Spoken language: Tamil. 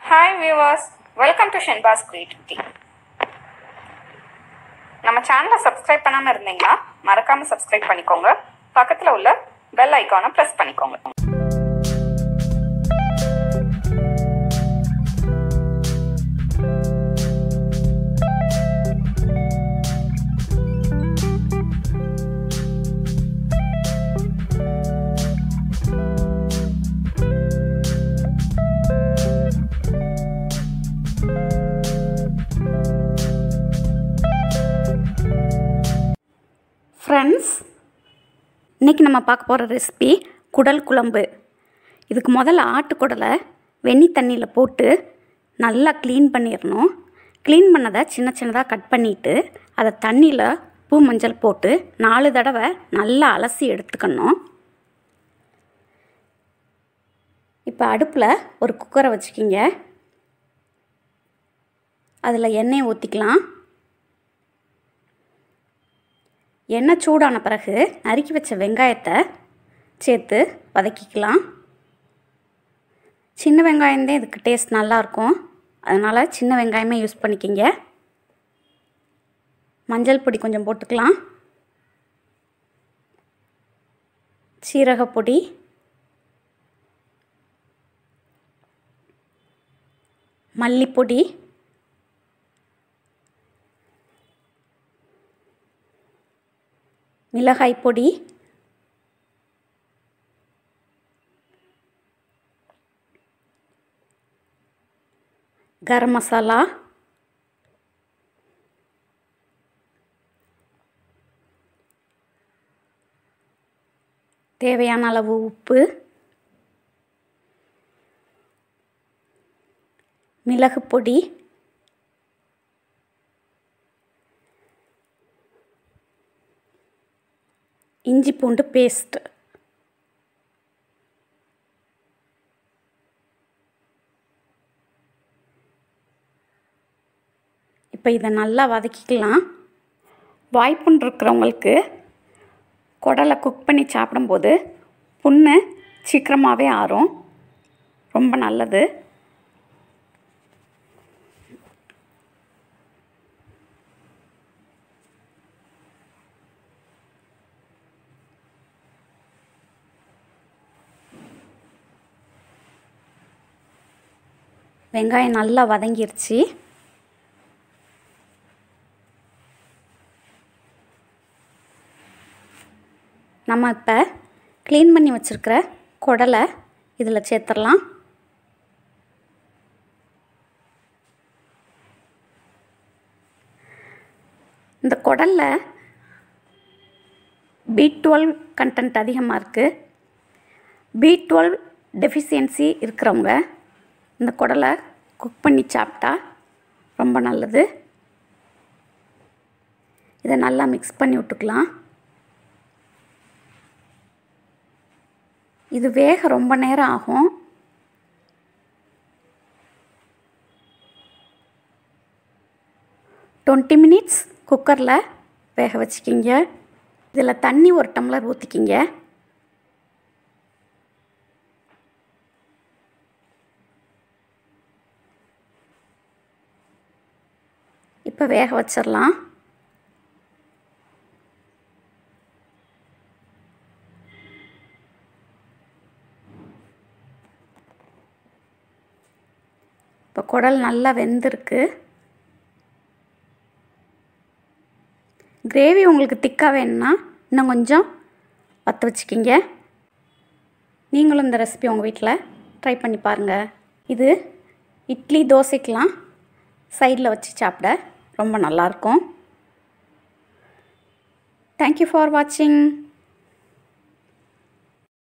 ஹாய் வியூவர்ஸ் வெல்கம் டு ஷென்பாஸ் கிரியேட்டிவிட்டி நம்ம சேனலை சப்ஸ்கிரைப் பண்ணாமல் இருந்தீங்கன்னா மறக்காமல் சப்ஸ்கிரைப் பண்ணிக்கோங்க பக்கத்தில் உள்ள பெல் ஐக்கானை ப்ரெஸ் பண்ணிக்கோங்க ஃப்ரெண்ட்ஸ் இன்றைக்கி நம்ம பார்க்க போகிற ரெசிபி குடல் குழம்பு இதுக்கு முதல்ல ஆட்டுக்குடலை வெந்நி தண்ணியில் போட்டு நல்லா க்ளீன் பண்ணிடணும் க்ளீன் பண்ணதை சின்ன சின்னதாக கட் பண்ணிவிட்டு அதை தண்ணியில் பூ மஞ்சள் போட்டு நாலு தடவை நல்லா அலசி எடுத்துக்கணும் இப்போ அடுப்பில் ஒரு குக்கரை வச்சுக்கிங்க அதில் எண்ணெய் ஊற்றிக்கலாம் எண்ணெய் சூடான பிறகு நறுக்கி வச்ச வெங்காயத்தை சேர்த்து வதக்கிக்கலாம் சின்ன வெங்காயம்தான் இதுக்கு டேஸ்ட் நல்லாயிருக்கும் அதனால் சின்ன வெங்காயமே யூஸ் பண்ணிக்கிங்க மஞ்சள் பொடி கொஞ்சம் போட்டுக்கலாம் சீரகப்பொடி மல்லிப்பொடி மிளகாய் பொடி கரம் மசாலா தேவையான அளவு உப்பு மிளகு பொடி இஞ்சி பூண்டு பேஸ்ட் இப்போ இதை நல்லா வதக்கிக்கலாம் வாய்ப்புண் இருக்கிறவங்களுக்கு குடலை குக் பண்ணி சாப்பிடும்போது புண்ணு சீக்கிரமாகவே ஆறும் ரொம்ப நல்லது வெங்காயம் நல்லா வதங்கிருச்சு நம்ம இப்போ க்ளீன் பண்ணி வச்சுருக்கிற குடலை இதில் சேர்த்துடலாம் இந்த குடலில் பி டுவெல் கண்டென்ட் அதிகமாக இருக்குது பி டுவெல் டெஃபிஷியன்சி இருக்கிறவங்க இந்த குடலை குக் பண்ணி சாப்பிட்டா ரொம்ப நல்லது இதை நல்லா மிக்ஸ் பண்ணி விட்டுக்கலாம் இது வேக ரொம்ப நேரம் ஆகும் டுவெண்ட்டி மினிட்ஸ் குக்கரில் வேக வச்சுக்கிங்க இதில் தண்ணி ஒரு டம்ளர் ஊற்றிக்கிங்க இப்போ வேக வச்சிடலாம் இப்போ குடல் நல்லா வெந்திருக்கு கிரேவி உங்களுக்கு திக்காக வேணும்னா இன்னும் கொஞ்சம் வற்ற வச்சுக்கிங்க நீங்களும் இந்த ரெசிபி உங்கள் வீட்டில் ட்ரை பண்ணி பாருங்கள் இது இட்லி தோசைக்கெலாம் சைடில் வச்சு சாப்பிட ரொம்ப நல்லாயிருக்கும் தேங்க்யூ ஃபார் வாட்சிங்